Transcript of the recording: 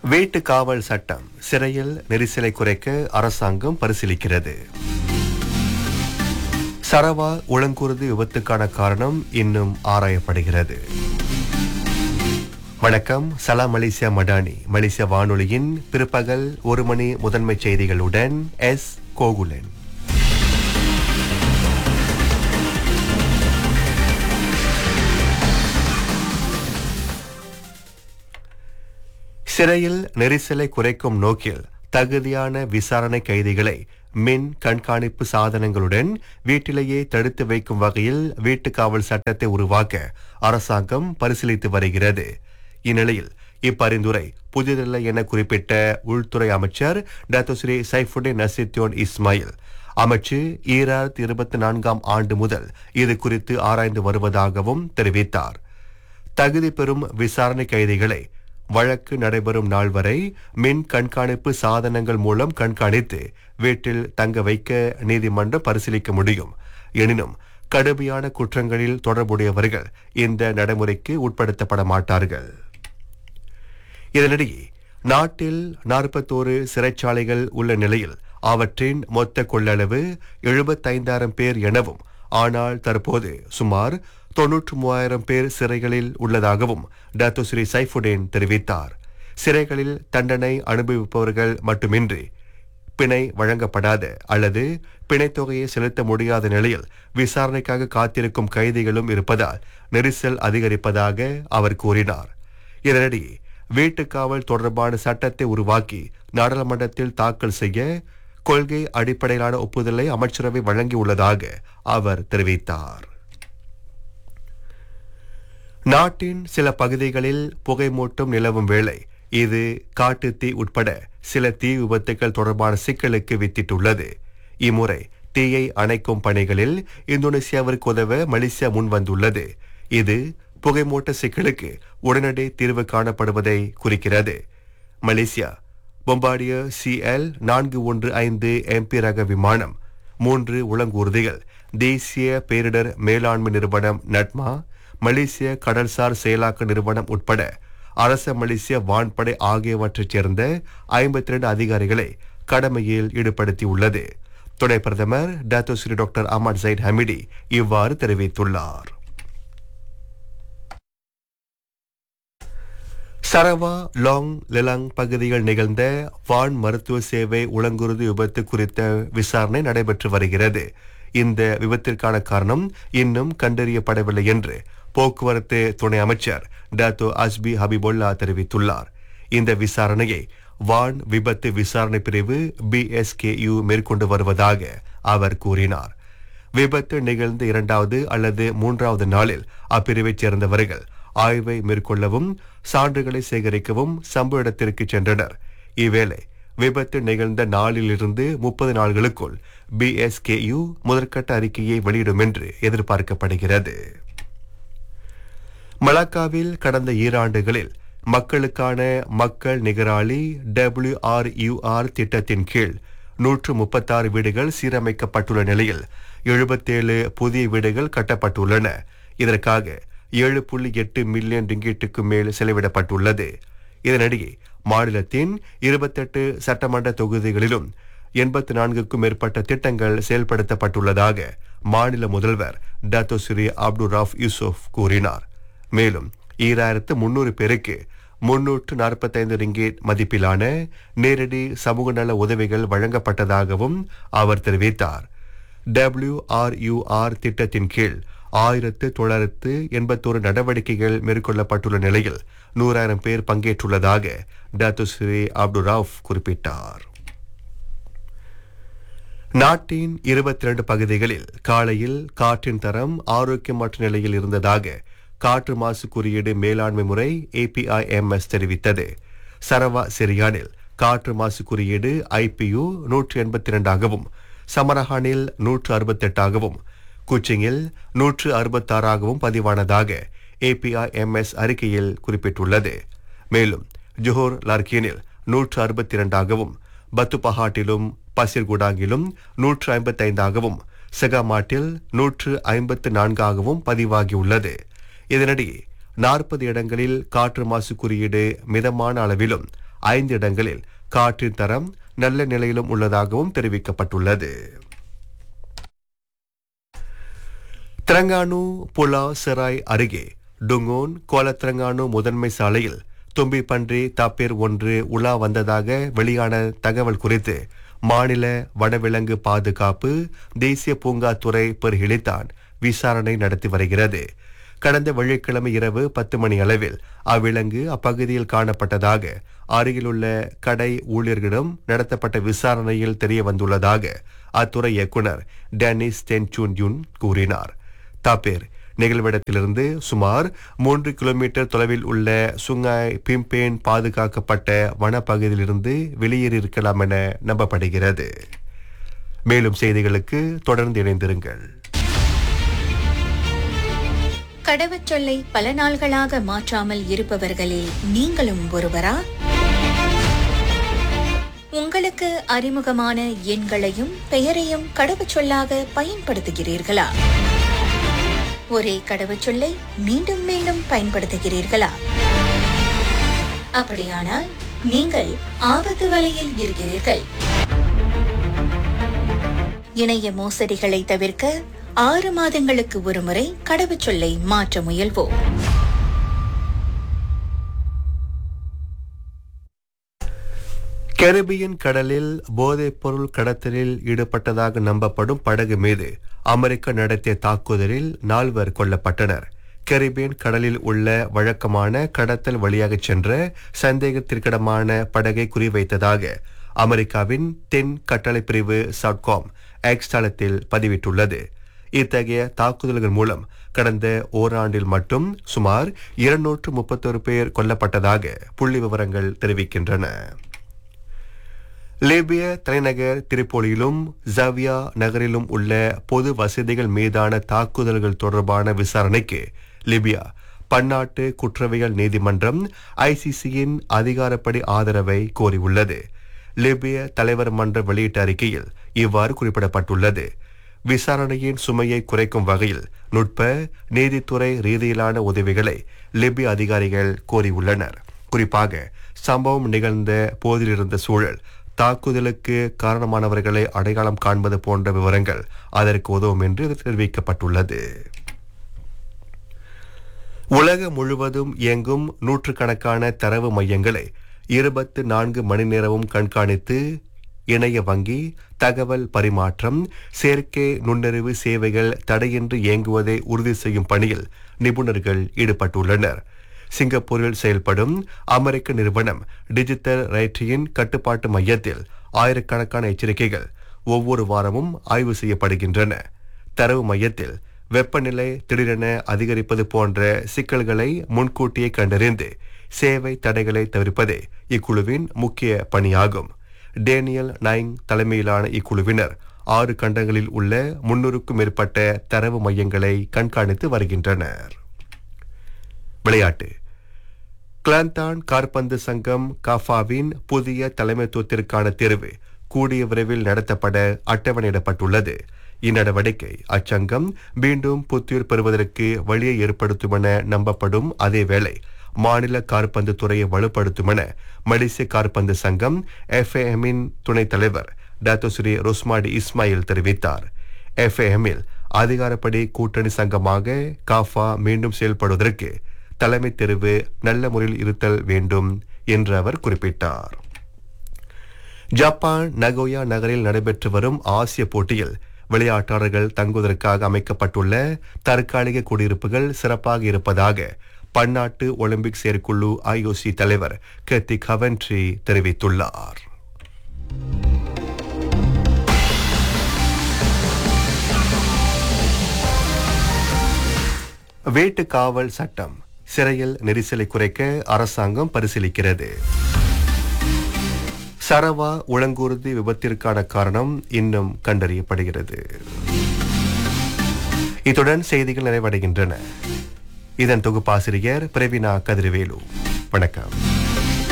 வீட்டு காவல் சட்டம் சிறையில் நெரிசலை குறைக்க அரசாங்கம் பரிசீலிக்கிறது சரவா உளங்குருதி விபத்துக்கான காரணம் இன்னும் ஆராயப்படுகிறது வணக்கம் சலாம் மலேசியா மடானி மலேசியா வானொலியின் பிற்பகல் ஒரு மணி முதன்மை செய்திகளுடன் எஸ் கோகுலன் சிறையில் நெரிசலை குறைக்கும் நோக்கில் தகுதியான விசாரணை கைதிகளை மின் கண்காணிப்பு சாதனங்களுடன் வீட்டிலேயே தடுத்து வைக்கும் வகையில் வீட்டு காவல் சட்டத்தை உருவாக்க அரசாங்கம் பரிசீலித்து வருகிறது இந்நிலையில் இப்பரிந்துரை புதிதல்ல என குறிப்பிட்ட உள்துறை அமைச்சர் doctor Sri Saifuddin Nasution Ismail அமைச்சு ஈராயிரத்தி இருபத்தி நான்காம் ஆண்டு முதல் இது குறித்து ஆராய்ந்து வருவதாகவும் தெரிவித்தார் தகுதி பெறும் விசாரணை கைதிகளை வழக்கு நடைபெறும் நாள் வரை மின் கண்காணிப்பு சாதனங்கள் மூலம் கண்காணித்து வீட்டில் தங்க வைக்க நீதிமன்றம் பரிசீலிக்க முடியும் எனினும் கடுமையான குற்றங்களில் தொடர்புடையவர்கள் இந்த நடைமுறைக்கு உட்படுத்தப்பட மாட்டார்கள் இதனிடையே நாட்டில் நாற்பத்தோரு சிறைச்சாலைகள் உள்ள நிலையில் அவற்றின் மொத்த கொள்ளளவு எழுபத்தைந்தாயிரம் பேர் எனவும் ஆனால் தற்போது சுமார் தொன்னூற்று மூவாயிரம் பேர் சிறைகளில் உள்ளதாகவும் டாக்டர் ஸ்ரீ சைஃபுடேன் தெரிவித்தார் சிறைகளில் தண்டனை அனுபவிப்பவர்கள் மட்டுமின்றி பிணை வழங்கப்படாத அல்லது பிணைத் தொகையை செலுத்த முடியாத நிலையில் விசாரணைக்காக காத்திருக்கும் கைதிகளும் இருப்பதால் நெரிசல் அதிகரிப்பதாக அவர் கூறினார் இதனிடையே வீட்டுக்காவல் தொடர்பான சட்டத்தை உருவாக்கி நாடாளுமன்றத்தில் தாக்கல் செய்ய கொள்கை அடிப்படையிலான ஒப்புதலை அமைச்சரவை வழங்கியுள்ளதாக அவர் தெரிவித்தார் நாட்டின் சில பகுதிகளில் புகைமூட்டம் நிலவும் வேளை இது காட்டுத்தீ உட்பட சில தீ விபத்துகள் தொடர்பான சிக்கலுக்கு வித்திட்டுள்ளது இம்முறை தீயை அணைக்கும் பணிகளில் இந்தோனேசியாவிற்கு உதவ மலேசியா முன்வந்துள்ளது இது புகைமூட்ட சிக்கலுக்கு உடனடி தீர்வு காணப்படுவதை குறிக்கிறது மலேசியா பொம்பாடிய சிஎல் நான்கு ஒன்று ஐந்து எம்பி ரக விமானம் மூன்று உளங்கூர்திகள் தேசிய பேரிடர் மேலாண்மை நிறுவனம் நட்மா மலேசிய கடல்சார் செயலாக்க நிறுவனம் உட்பட அரச மலேசிய வான்படை ஆகியவற்றைச் சேர்ந்த ஐம்பத்தி ரெண்டு அதிகாரிகளை கடமையில் ஈடுபடுத்தியுள்ளது துணை பிரதமர் doctor Sri doctor Ahmad Zahid Hamidi இவ்வாறு தெரிவித்துள்ளார் சரவா லாங் லெலாங் பகுதியில் நிகழ்ந்த வான் மருத்துவ சேவை உளங்குருதி விபத்து குறித்த விசாரணை நடைபெற்று வருகிறது இந்த விபத்திற்கான காரணம் இன்னும் கண்டறியப்படவில்லை என்று போக்குவரத்து துணை அமைச்சர் டாத்தோ அஸ்பி ஹபிபுல்லா தெரிவித்துள்ளார் இந்த விசாரணையை வான் விபத்து விசாரணை பிரிவு பிஎஸ்கேயு மேற்கொண்டு வருவதாக அவர் கூறினார் விபத்து நிகழ்ந்த இரண்டாவது அல்லது மூன்றாவது நாளில் அப்பிரிவைச் சேர்ந்தவர்கள் ஆய்வை மேற்கொள்ளவும் சான்றுகளை சேகரிக்கவும் சம்பவ இடத்திற்கு சென்றனர் இவ்வேளை விபத்து நிகழ்ந்த நாளிலிருந்து முப்பது நாள்களுக்குள் பிஎஸ்கேயு முதற்கட்ட அறிக்கையை வெளியிடும் என்று எதிர்பார்க்கப்படுகிறது மலாக்காவில் கடந்த ஈராண்டுகளில் மக்களுக்கான மக்கள் நிகராளி டபிள்யூஆர்யூஆர் திட்டத்தின் கீழ் நூற்று முப்பத்தாறு வீடுகள் சீரமைக்கப்பட்டுள்ள நிலையில் எழுபத்தேழு புதிய வீடுகள் கட்டப்பட்டுள்ளன இதற்காக ஏழு புள்ளி எட்டு மில்லியன் ரிங்கீட்டுக்கு மேல் செலவிடப்பட்டுள்ளது இதனிடையே மாநிலத்தின் இருபத்தெட்டு சட்டமன்ற தொகுதிகளிலும் எண்பத்தி நான்குக்கும் மேற்பட்ட திட்டங்கள் செயல்படுத்தப்பட்டுள்ளதாக மாநில முதல்வர் Dato Sri Abdul Rauf Yusuf கூறினார் மேலும் ஈராயிரத்து முன்னூறு பேருக்கு முன்னூற்று நாற்பத்தைந்து ரிங்கேட் மதிப்பிலான நேரடி சமூக நல உதவிகள் வழங்கப்பட்டதாகவும் அவர் தெரிவித்தார் டபிள்யூஆர்யூஆர் திட்டத்தின் கீழ் ஆயிரத்து தொள்ளாயிரத்து எண்பத்தோரு நடவடிக்கைகள் மேற்கொள்ளப்பட்டுள்ள நிலையில் நூறாயிரம் பேர் பங்கேற்றுள்ளதாக டாக்டர் ஸ்ரீ அப்துல் ராவ் குறிப்பிட்டார் நாட்டின் இருபத்தி இரண்டு பகுதிகளில் காலையில் காற்றின் தரம் ஆரோக்கியமற்ற நிலையில் இருந்ததாக காற்று மாசு குறியீடு மேலாண்மை முறை ஏபிஐஎம்எஸ் தெரிவித்தது சரவா சிரியானில் காற்று மாசு குறியீடு ஐபியு நூற்று எண்பத்தி இரண்டாகவும் சமரஹானில் நூற்று அறுபத்தெட்டாகவும் குச்சிங்கில் நூற்று அறுபத்தாறாகவும் பதிவானதாக ஏபிஐஎம்எஸ் அறிக்கையில் குறிப்பிட்டுள்ளது மேலும் ஜோஹர் லார்கியனில் நூற்று அறுபத்தி இரண்டாகவும் பத்துபஹாட்டிலும் பசிர்குடாங்கிலும் நூற்று ஐம்பத்தைந்தாகவும் செகாமாட்டில் நூற்று ஐம்பத்து நான்காகவும் பதிவாகியுள்ளது இதனிடையே நாற்பது இடங்களில் காற்று மாசு குறியீடு மிதமான அளவிலும் ஐந்து இடங்களில் காற்றின் தரம் நல்ல நிலையிலும் உள்ளதாகவும் தெரிவிக்கப்பட்டுள்ளது திரங்கானு புலா செராய் அருகே டுங்கோன் கோலத்திரங்கானு முதன்மை சாலையில் தும்பி பன்றி தாப்பேர் ஒன்று உலா வந்ததாக வெளியான தகவல் குறித்து மாநில வனவிலங்கு பாதுகாப்பு தேசிய பூங்கா துறை பரிகீலித்தான் விசாரணை நடத்தி வருகிறது கடந்த வெள்ளிக்கிழமை இரவு பத்து மணி அளவில் அவ்விலங்கு அப்பகுதியில் காணப்பட்டதாக அருகிலுள்ள கடை ஊழியர்களிடம் நடத்தப்பட்ட விசாரணையில் தெரிய வந்துள்ளதாக அத்துறை இயக்குனர் டேனிஸ் டென்சூன் யுன் கூறினார் தாப்பேர் நிகழ்விடத்திலிருந்து சுமார் மூன்று கிலோமீட்டர் தொலைவில் உள்ள சுங்காய் பிம்பேன் பாதுகாக்கப்பட்ட வனப்பகுதியிலிருந்து வெளியேறியிருக்கலாம் என நம்பப்படுகிறது மேலும் செய்திகளுக்கு தொடர்ந்து இணைந்திருங்கள் கடவுச்சொல்லை பல நாள்களாக மாற்றாமல் இருப்பவர்களில் நீங்களும் ஒருவரா உங்களுக்கு அறிமுகமான எண்களையும் பெயரையும் கடவுச்சொல்லாக பயன்படுத்துகிறீர்களா ஒரே கடவுச்சொல்லை மீண்டும் மீண்டும் பயன்படுத்துகிறீர்களா அப்படியானால் நீங்கள் ஆபத்து வலையில் இருக்கிறீர்கள் இணைய மோசடிகளை தவிர்க்க ஆறு மாதங்களுக்கு ஒருமுறை கடவுச்சொல்லை மாற்ற முயல்வோம் கரிபியன் கடலில் போதைப் பொருள் கடத்தலில் ஈடுபட்டதாக நம்பப்படும் படகு மீது அமெரிக்கா நடத்திய தாக்குதலில் நால்வர் கொல்லப்பட்டனர் கரிபியன் கடலில் உள்ள வழக்கமான கடத்தல் வழியாக சென்ற சந்தேகத்திற்கிடமான படகை குறிவைத்ததாக அமெரிக்காவின் தென் கட்டளை பிரிவு சட்காம் எக்ஸ் தளத்தில் பதிவிட்டுள்ளது இத்தகைய தாக்குதல்கள் மூலம் கடந்த ஓராண்டில் மட்டும் சுமார் இருநூற்று முப்பத்தொரு பேர் கொல்லப்பட்டதாக புள்ளி விவரங்கள் தெரிவிக்கின்றன லிபிய தலைநகர் திரிப்போலியிலும் ஜவியா நகரிலும் உள்ள பொது வசதிகள் மீதான தாக்குதல்கள் தொடர்பான விசாரணைக்கு லிபியா பன்னாட்டு குற்றவியல் நீதிமன்றம் ஐசிசியின் அதிகாரப்படி ஆதரவை கோரியுள்ளது லிபிய தலைவர் மன்ற வெளியிட்ட அறிக்கையில் இவ்வாறு குறிப்பிடப்பட்டுள்ளது விசாரணையின் சுமையை குறைக்கும் வகையில் நுட்ப நீதித்துறை ரீதியிலான உதவிகளை லிபிய அதிகாரிகள் கோரியுள்ளனர் குறிப்பாக சம்பவம் நிகழ்ந்த போதிலிருந்த சூழல் தாக்குதலுக்கு காரணமானவர்களை அடையாளம் காண்பது போன்ற விவரங்கள் அதற்கு உதவும் என்று தெரிவிக்கப்பட்டுள்ளது உலகம் முழுவதும் இயங்கும் நூற்றுக்கணக்கான தரவு மையங்களை இருபத்து நான்கு மணி நேரமும் கண்காணித்து இணைய வங்கி தகவல் பரிமாற்றம் செயற்கை நுண்ணறிவு சேவைகள் தடையின்றி இயங்குவதை உறுதி செய்யும் பணியில் நிபுணர்கள் ஈடுபட்டுள்ளனர் சிங்கப்பூரில் செயல்படும் அமெரிக்க நிறுவனம் டிஜிட்டல் ரைட்டியின் கட்டுப்பாட்டு மையத்தில் ஆயிரக்கணக்கான எச்சரிக்கைகள் ஒவ்வொரு வாரமும் ஆய்வு செய்யப்படுகின்றன தரவு மையத்தில் வெப்பநிலை திடீரென அதிகரிப்பது போன்ற சிக்கல்களை முன்கூட்டியே கண்டறிந்து சேவை தடைகளை தவிர்ப்பதே இக்குழுவின் முக்கிய பணியாகும் டேனியல் நைங் தலைமையிலான இக்குழுவினர் ஆறு கண்டங்களில் உள்ள முன்னூறுக்கும் மேற்பட்ட தரவு மையங்களை கண்காணித்து வருகின்றனர் விளையாட்டு கிளாந்தான் கார்பந்து சங்கம் காஃபாவின் புதிய தலைமைத்துவத்திற்கான தேர்வு கூடிய விரைவில் நடத்தப்பட அட்டவணையிடப்பட்டுள்ளது இந்நடவடிக்கை அச்சங்கம் மீண்டும் புத்துயிர் பெறுவதற்கு வழியை ஏற்படுத்தும் என நம்பப்படும் அதேவேளை மாநில கார்பந்து துறையை வலுப்படுத்தும் என மலேசிய கார்பந்து சங்கம் எஃப்ஏஎம்மின் துணைத் தலைவர் டாக்டர் ஸ்ரீ ருஸ்மாடி இஸ்மாயில் தெரிவித்தார் எஃப்ஏஎம்மில் அதிகாரப்படி கூட்டணி சங்கமாக காஃபா மீண்டும் செயல்படுவதற்கு தலைமை தெரிவு நல்ல முறையில் இருத்தல் வேண்டும் என்று அவர் குறிப்பிட்டார் ஜப்பான் நகோயா நகரில் நடைபெற்று வரும் ஆசிய போட்டியில் விளையாட்டாளர்கள் தங்குவதற்காக அமைக்கப்பட்டுள்ள தற்காலிக குடியிருப்புகள் சிறப்பாக இருப்பதாக பன்னாட்டு ஒலிம்பிக் செயற்குழு ஐஓசி தலைவர் கெத்தி கவன்ட்ரி தெரிவித்துள்ளார் வீட்டு காவல் சட்டம் சிறையில் நெரிசலை குறைக்க அரசாங்கம் பரிசீலிக்கிறது சரவா உளங்கூர்தி விபத்திற்கான காரணம் இன்னும் கண்டறியப்படுகிறது இத்துடன் செய்திகள் நிறைவடைகின்றன இதன் தொகுப்பாசிரியர் பிரவீனா கதிர்வேலு வணக்கம்